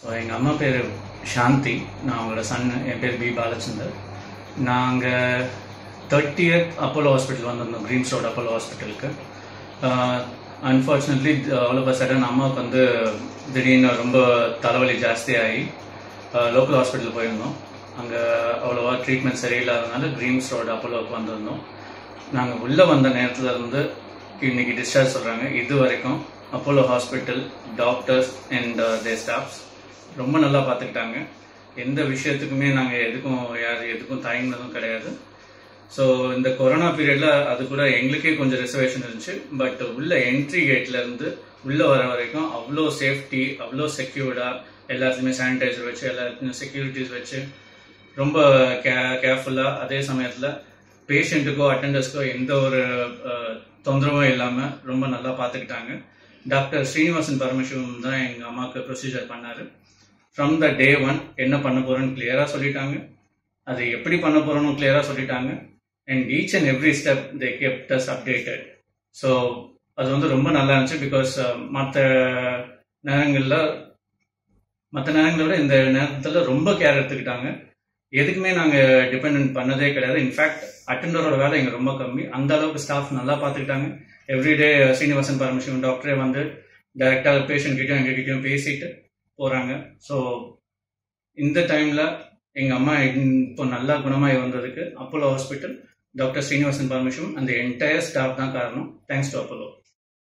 எங்கள் அம்மா பேர் சாந்தி நான் அவங்களோட சன் என் பேர் பி பாலச்சந்தர் நாங்கள் தேர்ட்டியத் அப்போலோ ஹாஸ்பிட்டல் வந்திருந்தோம் கிரீன்ஸ் ரோட் அப்போலோ ஹாஸ்பிட்டலுக்கு அன்ஃபார்ச்சுனேட்லி அவ்வளோ சடன் அம்மாவுக்கு வந்து திடீர்னு ரொம்ப தலைவலி ஜாஸ்தியாகி லோக்கல் ஹாஸ்பிட்டல் போயிருந்தோம் அங்கே அவ்வளோவா ட்ரீட்மெண்ட் சரியில்லாதனால கிரீன்ஸ் ரோடு அப்போலோவுக்கு வந்திருந்தோம் நாங்கள் உள்ளே வந்த நேரத்துல இருந்து இன்னைக்கு டிஸ்சார்ஜ் சொல்கிறாங்க இது வரைக்கும் Apollo hospital doctors and the staffs ரொம்ப நல்லா பார்த்துக்கிட்டாங்க எந்த விஷயத்துக்குமே நாங்கள் எதுக்கும் யார் எதுக்கும் தயங்கினதும் கிடையாது ஸோ இந்த கொரோனா பீரியடில் அது கூட எங்களுக்கே கொஞ்சம் ரிசர்வேஷன் இருந்துச்சு பட் உள்ள என்ட்ரி கேட்லேருந்து உள்ளே வர வரைக்கும் அவ்வளோ சேஃப்டி அவ்வளோ செக்யூர்டாக எல்லாத்துலேயுமே சானிடைசர் வச்சு எல்லாத்துலேயும் செக்யூரிட்டிஸ் வச்சு ரொம்ப கே கேர்ஃபுல்லாக அதே சமயத்தில் பேஷண்ட்டுக்கோ அட்டண்டர்ஸ்க்கோ எந்த ஒரு அஹ், தொந்தரவும் இல்லாமல் ரொம்ப நல்லா பார்த்துக்கிட்டாங்க டாக்டர் ஸ்ரீனிவாசன் பரமசிவம் தான் எங்கள் அம்மாவுக்கு ப்ரொசீஜர் பண்ணார் ஃப்ரம் த டே ஒன் என்ன பண்ண போகிறோன்னு கிளியராக சொல்லிட்டாங்க அதை எப்படி பண்ண போகிறோன்னு கிளியராக சொல்லிட்டாங்க and each and every step they kept us updated so அது வந்து ரொம்ப நல்லா இருந்துச்சு பிகாஸ் மற்ற நேரங்களில் மற்ற நேரங்களை விட இந்த நேரத்தில் ரொம்ப கேர் எடுத்துக்கிட்டாங்க எதுக்குமே நாங்கள் டிபெண்ட் பண்ணதே கிடையாது இன்ஃபேக்ட் அட்டண்டரோட வேலை எங்க ரொம்ப கம்மி அந்த அளவுக்கு ஸ்டாஃப் நல்லா பார்த்துக்கிட்டாங்க எவ்ரிடே ஸ்ரீனிவாசன் பரமசிவன் டாக்டரே வந்து டைரெக்டாக பேஷண்ட் கிட்டயும் எங்ககிட்டயும் பேசிட்டு போகிறாங்க ஸோ இந்த டைமில் எங்கள் அம்மா இப்போ நல்லா குணமாகி வந்ததுக்கு Apollo hospital doctor Srinivasan Paramasivam அந்த என்டையர் ஸ்டாஃப் தான் காரணம் தேங்க்ஸ் டு அப்போலோ